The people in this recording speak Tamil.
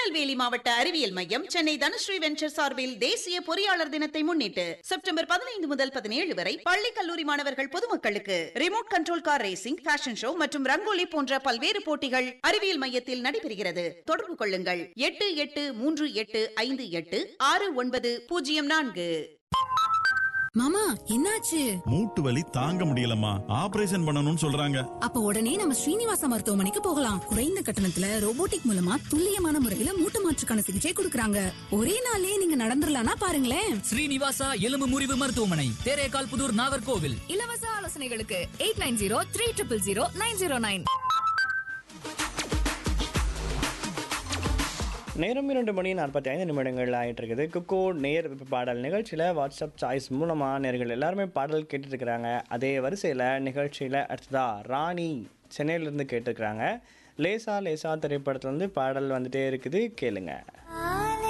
திருநெல்வேலி மாவட்ட அறிவியல் மையம் சென்னை தனுஸ்ரீ வெஞ்சர் சார்பில் தேசிய பொறியாளர் தினத்தை முன்னிட்டு செப்டம்பர் பதினைந்து முதல் பதினேழு வரை பள்ளி கல்லூரி மாணவர்கள் பொதுமக்களுக்கு remote control car racing fashion show மற்றும் ரங்கோலி போன்ற பல்வேறு போட்டிகள் அறிவியல் மையத்தில் நடைபெறுகிறது தொடர்பு கொள்ளுங்கள் எட்டு எட்டு மூன்று எட்டு ஐந்து எட்டு ஆறு ஒன்பது பூஜ்ஜியம் நான்கு மாமா என்னாச்சு மூட்டு வலி தாங்க முடியலம்மா ஆபரேஷன் பண்ணணும்னு சொல்றாங்க அப்ப உடனே நம்ம ஸ்ரீனிவாசா மருத்துவமனைக்கு போகலாம் குறைந்த கட்டணத்துல ரோபோட்டிக் மூலமா துல்லியமான முறையில மூட்டு மாற்றுக்கான சிகிச்சை கொடுக்கறாங்க ஒரே நாள்லயே நீங்க நடந்துடலாம்னா பாருங்களேன் ஸ்ரீனிவாசா எலும்பு முறிவு மருத்துவமனை தேரேகால் புதூர் நாகர்கோவில் இலவச ஆலோசனைகளுக்கு eight nine zero three triple zero nine zero nine நேரம் இரண்டு மணி நாற்பத்தி ஐந்து நிமிடங்கள் ஆயிட்டு இருக்குது குக்கோ நேர் விருப்ப பாடல் நிகழ்ச்சியில் வாட்ஸ்அப் சாய்ஸ் மூலமாக நேர்கள் எல்லாருமே பாடல் கேட்டுட்டு இருக்கிறாங்க அதே வரிசையில் நிகழ்ச்சியில் அடுத்ததா ராணி சென்னையிலேருந்து கேட்டிருக்கிறாங்க லேசா லேசா திரைப்படத்துலேருந்து பாடல் வந்துட்டே இருக்குது கேளுங்க